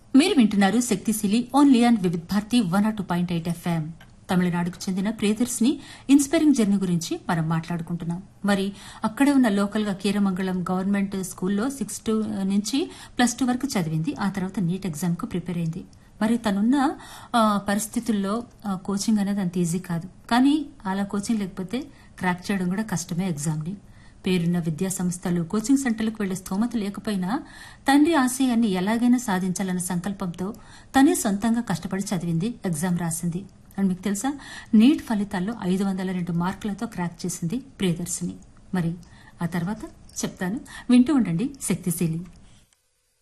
మీరు వింటున్నారు శక్తిశీలి only and Vividh Bharati one R two point eight FM తమిళనాడుకు చెందిన ప్రియదర్శిని ఇన్స్పైరింగ్ జర్నీ గురించి మనం మాట్లాడుకుంటున్నాం మరి అక్కడే ఉన్న లోకల్ గా కీరమంగళం గవర్నమెంట్ స్కూల్లో సిక్స్ టు నుంచి ప్లస్ టూ వరకు చదివింది ఆ తర్వాత నీట్ ఎగ్జామ్ కు ప్రిపేర్ అయింది మరి తనున్న ఆ, పరిస్థితుల్లో ఆ, కోచింగ్ అనేది అంత ఈజీ కాదు కానీ అలా కోచింగ్ లేకపోతే క్రాక్ చేయడం కూడా కష్టమే ఎగ్జామ్ ని పేరున్న విద్యా సంస్థలు కోచింగ్ సెంటర్లకు వెళ్లే స్తోమత లేకపోయినా తండ్రి ఆశయాన్ని ఎలాగైనా సాధించాలన్న సంకల్పంతో తనే సొంతంగా కష్టపడి చదివింది ఎగ్జామ్ రాసింది అండ్ మీకు తెలుసా నీట్ ఫలితాల్లో ఐదు వందల రెండు మార్కులతో క్రాక్ చేసింది ప్రియదర్శిని మరి ఆ తర్వాత చెప్తాను వింటూ ఉండండి శక్తిశీలి